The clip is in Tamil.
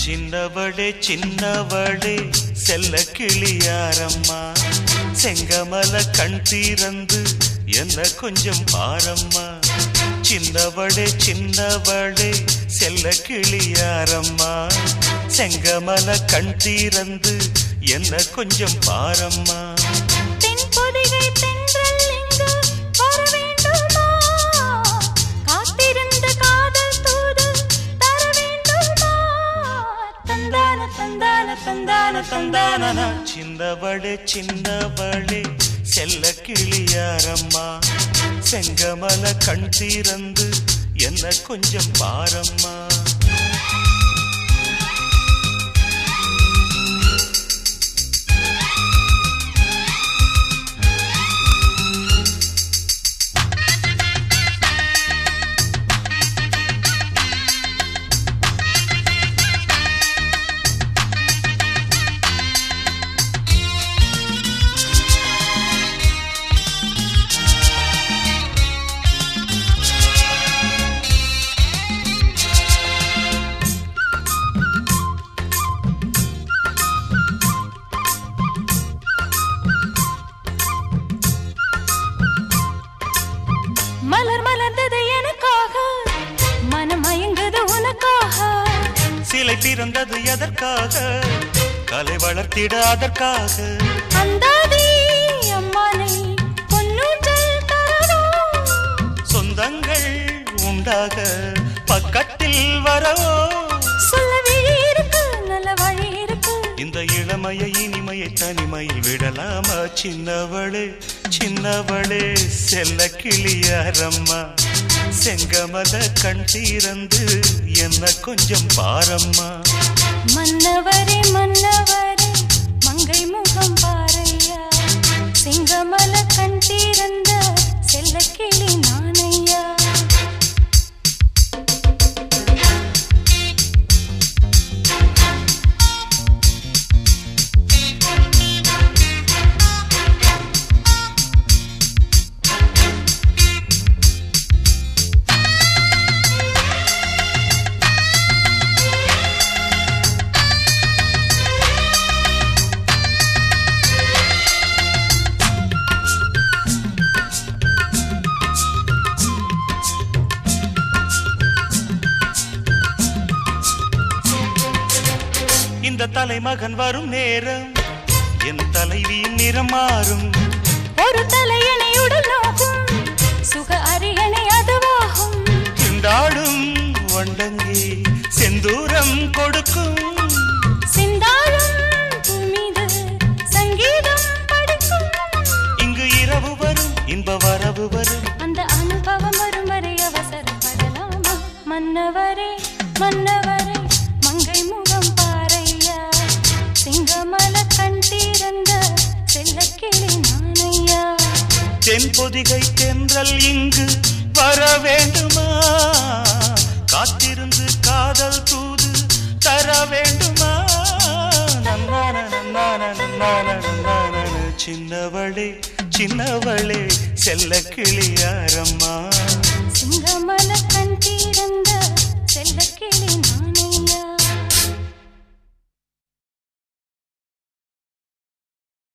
சின்னவளே சின்னவளே செல்ல கிளியாரம்மா செங்கமல கண் தீரந்து என்ன கொஞ்சம் பாரம்மா சின்னவளே சின்னவளே செல்ல கிளியாரம்மா செங்கமல கண் தீரந்து என்ன கொஞ்சம் பாரம்மா தென் பொதிகை தென்றல் இங்கு வர வேண்டுமா காத்திருந்த காதல் தூது தர வேண்டுமா தந்தான தந்தான தந்தான தந்தான சின்னவளே சின்னவளே செல்ல கிளியாரம்மா செங்கமல கண் தீரந்து என்ன கொஞ்சம் பாரம்மா மலர் மலர்ந்தது எனக்காக மனம் மயங்குது உனக்காக சிலை பிறந்தது எதற்காக கலை வளர்த்திட அதற்காக அந்தாதி அம்மானை பொன்னூற்றல் தரவோ சொந்தங்கள் உண்டாக பக்கத்தில் வரவோ சொல்ல விழி இருக்கு நல்ல வழி இருக்கு இந்த இளமைய இனிமையை தனிமையில் விடலாமா சின்னவளே சின்னவளே செல்ல கிளியாரம்மா செங்கமல கண் தீரந்து என்ன கொஞ்சம் பாரம்மா மன்னவரே மன்னவரே மங்கை முகம் பாரையா சிங்கமல கண் தீரந்த செல்ல கிளி நானையா இந்த தலைமகன் வரும் நேரம் என் தலைவியின் நிறம் மாறும் ஒரு தலையணை உடல் நோகும் சுக அரியணை அதுவாகும் திண்டாடும் வண்டங்கி செந்தூரம் கொடுக்கும் சிந்தாழும் பூமீது சங்கீதம் படிக்கும் இங்கு இரவு வரும் இன்ப வரவு வரும் அந்த அனுபவம் வரும் வரை அவசரப்படலாமா மன்னவரே மன்னவரே மங்கை முகம் பாரையா சிங்கமல கண் தீரந்த செல்லக்கிளி நானையா தென் பொதிகை தென்றல் இங்கு வர வேண்டுமா காத்திருந்து காதல் தூது தர வேண்டுமா நன்னான நன்னான நன்னான நன்னான சின்னவளே சின்னவளே செல்ல கிளியாரம்மா